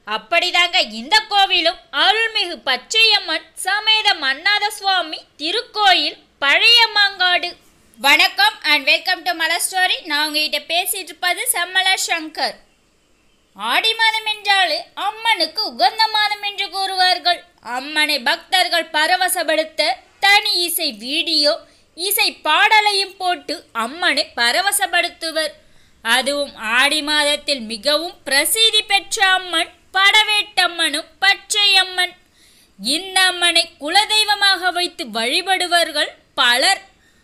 அப்படிதாங்க இந்த கோவிலும் அருள்மிகு பச்சையம்மன் சமேத மன்னாத சுவாமி திருக்கோயில் பழைய மாங்காடு வணக்கம் and welcome to Malar story நான் உங்ககிட்ட பேசிட்டு இருப்பது செம்மலா சங்கர் ஆடி மாதம் என்றாலே அம்மனுக்கு உகந்த மாதம் என்று கூறுவார்கள் அம்மனை பக்தர்கள் பரவசப்படுத்த தனி இசை வீடியோ இசை பாடலையும் போட்டு அம்மனை பரவசப்படுத்துவர் அதுவும் ஆடி மாதத்தில் மிகவும் பிரசித்தி பெற்ற அம்மன் படவேட்டம்மனும் பச்சையம்மன் இந்த அம்மனை குலதெய்வமாக வைத்து வழிபடுவர்கள் பலர்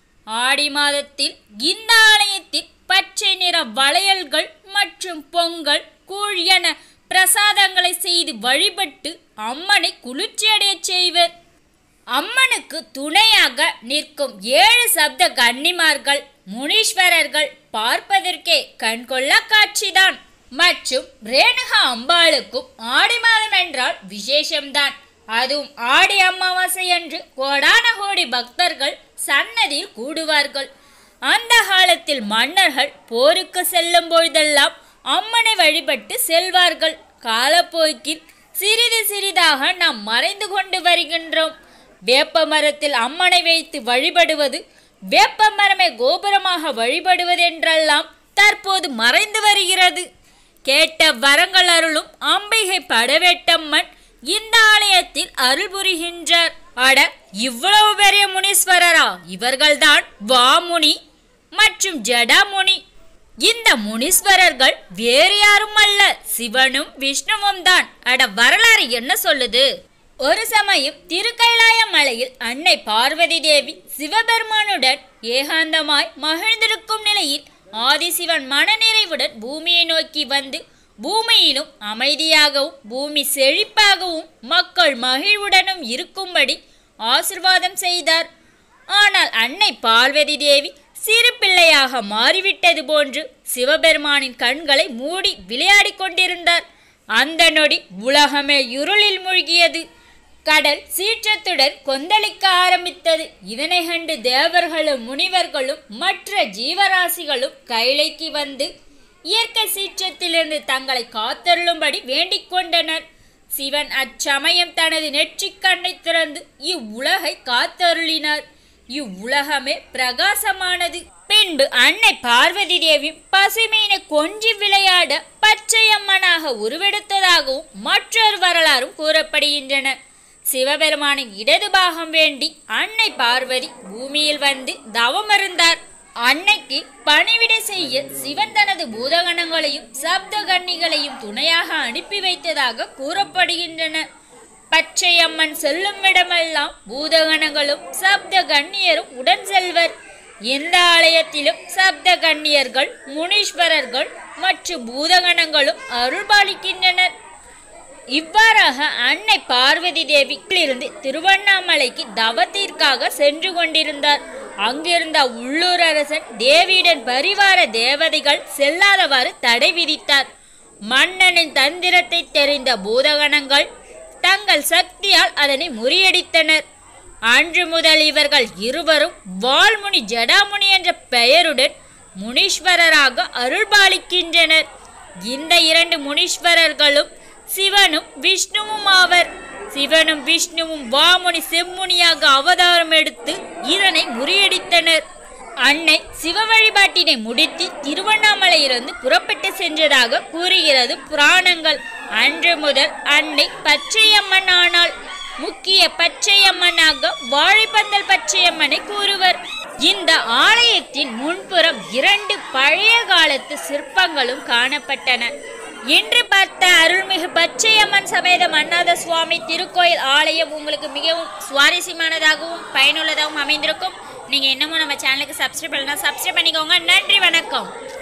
ஆடி மாதத்தில் இந்த ஆலயத்தில் பச்சை நிற வளையல்கள் மற்றும் பொங்கல் கூழ் என பிரசாதங்களை செய்து வழிபட்டு அம்மனை குளிர்ச்சியடையச் செய்வர் அம்மனுக்கு துணையாக நிற்கும் ஏழு சப்த கன்னிமார்கள் முனீஸ்வரர்கள் பார்ப்பதற்கே கண்கொள்ளா காட்சிதான் மற்றும் ரேணுகா அம்பாளுக்கும் ஆடி மாதம் என்றால் விசேஷம்தான் அதுவும் ஆடி அமாவாசை அன்று கோடான கோடி பக்தர்கள் சன்னதியில் கூடுவார்கள் அந்த காலத்தில் மன்னர்கள் போருக்கு செல்லும் பொழுதெல்லாம் அம்மனை வழிபட்டு செல்வார்கள் காலப்போக்கில் சிறிது சிறிதாக நாம் மறைந்து கொண்டு வருகின்றோம் வேப்ப மரத்தில் அம்மனை வைத்து வழிபடுவது வேப்ப மரமே கோபுரமாக வழிபடுவது என்றெல்லாம் தற்போது மறைந்து வருகிறது கேட்ட வரங்கள் அருளும் அம்பிகை படவேட்டம்மன் இந்த ஆலயத்தில் அருள் புரிகின்றார் அட இவ்வளவு பெரிய முனீஸ்வரரா இவர்கள்தான் வாமுனி மற்றும் ஜடாமுனி இந்த முனீஸ்வரர்கள் வேறு யாரும் அல்ல சிவனும் விஷ்ணுவும் தான் அட வரலாறு என்ன சொல்லுது ஒரு சமயம் திருக்கைலாய மலையில் அன்னை பார்வதி தேவி சிவபெருமானுடன் ஏகாந்தமாய் மகிழ்ந்திருக்கும் நிலையில் ஆதிசிவன் மனநிறைவுடன் பூமியை நோக்கி வந்து பூமியிலும் அமைதியாகவும் பூமி செழிப்பாகவும் மக்கள் மகிழ்வுடனும் இருக்கும்படி ஆசிர்வாதம் செய்தார் ஆனால் அன்னை பார்வதி தேவி சிறு பிள்ளையாக மாறிவிட்டது போன்று சிவபெருமானின் கண்களை மூடி விளையாடிக் கொண்டிருந்தார் அந்த நொடி உலகமே இருளில் மூழ்கியது கடல் சீற்றத்துடன் கொந்தளிக்க ஆரம்பித்தது இதனை கண்டு தேவர்களும் முனிவர்களும் மற்ற ஜீவராசிகளும் கைலைக்கு வந்து இயற்கை சீற்றத்திலிருந்து தங்களை காத்தருளும்படி வேண்டிக் கொண்டனர் சிவன் அச்சமயம் தனது நெற்றிக் கண்ணை திறந்து இவ்வுலகை காத்தருளினார் இவ்வுலகமே பிரகாசமானது பின்பு அன்னை பார்வதி தேவி பசுமீனை கொஞ்சி விளையாட பச்சையம்மனாக உருவெடுத்ததாகவும் மற்றொரு வரலாறும் கூறப்படுகின்றன சிவபெருமானின் இடது பாகம் வேண்டி அன்னை பார்வதி பூமியில் வந்து தவமருந்தார் அன்னைக்கு பணிவிடை செய்ய சிவன் தனது பூதகணங்களையும் சப்த கன்னிகளையும் துணையாக அனுப்பி வைத்ததாக கூறப்படுகின்றன பச்சையம்மன் செல்லும் இடமெல்லாம் பூதகணங்களும் சப்த கன்னியரும் உடன் செல்வர் இந்த ஆலயத்திலும் சப்த கன்னியர்கள் முனீஸ்வரர்கள் மற்றும் பூதகணங்களும் அருள்பாலிக்கின்றனர் இவ்வாறாக அன்னை பார்வதி தேவியிலிருந்து திருவண்ணாமலைக்கு தவத்திற்காக சென்று கொண்டிருந்தார் அங்கிருந்த உள்ளூர் அரசன் தேவியுடன் பரிவார தேவதைகள் செல்லாதவாறு தடை விதித்தார் மன்னனின் தந்திரத்தை தெரிந்த பூதகணங்கள் தங்கள் சக்தியால் அதனை முறியடித்தனர் அன்று முதல் இவர்கள் இருவரும் வால்முனி ஜடாமுனி என்ற பெயருடன் முனீஸ்வரராக அருள்பாலிக்கின்றனர் இந்த இரண்டு முனீஸ்வரர்களும் சிவனும் விஷ்ணுவும் ஆவர் சிவனும் விஷ்ணுவும் வாமுனி செம்முனியாக அவதாரம் எடுத்து இதனை முறியடித்தனர் அன்னை சிவ வழிபாட்டினை முடித்து திருவண்ணாமலையிலிருந்து புறப்பட்டு சென்றதாக கூறுகிறது புராணங்கள் அன்று முதல் அன்னை பச்சையம்மன் ஆனாள் முக்கிய பச்சையம்மனாக வாழைப்பந்தல் பச்சையம்மனை கூறுவர் இந்த ஆலயத்தின் முன்புறம் இரண்டு பழைய காலத்து சிற்பங்களும் காணப்பட்டன இன்று பார்த்த அருள்மிகு பச்சையம்மன் சமேத மன்னாத சுவாமி திருக்கோயில் ஆலயம் உங்களுக்கு மிகவும் சுவாரஸ்யமானதாகவும் பயனுள்ளதாகவும் அமைந்திருக்கும் நீங்கள் இன்னமும் நம்ம சேனலுக்கு சப்ஸ்கிரைப் பண்ணலாம் சப்ஸ்கிரைப் பண்ணிக்கோங்க நன்றி வணக்கம்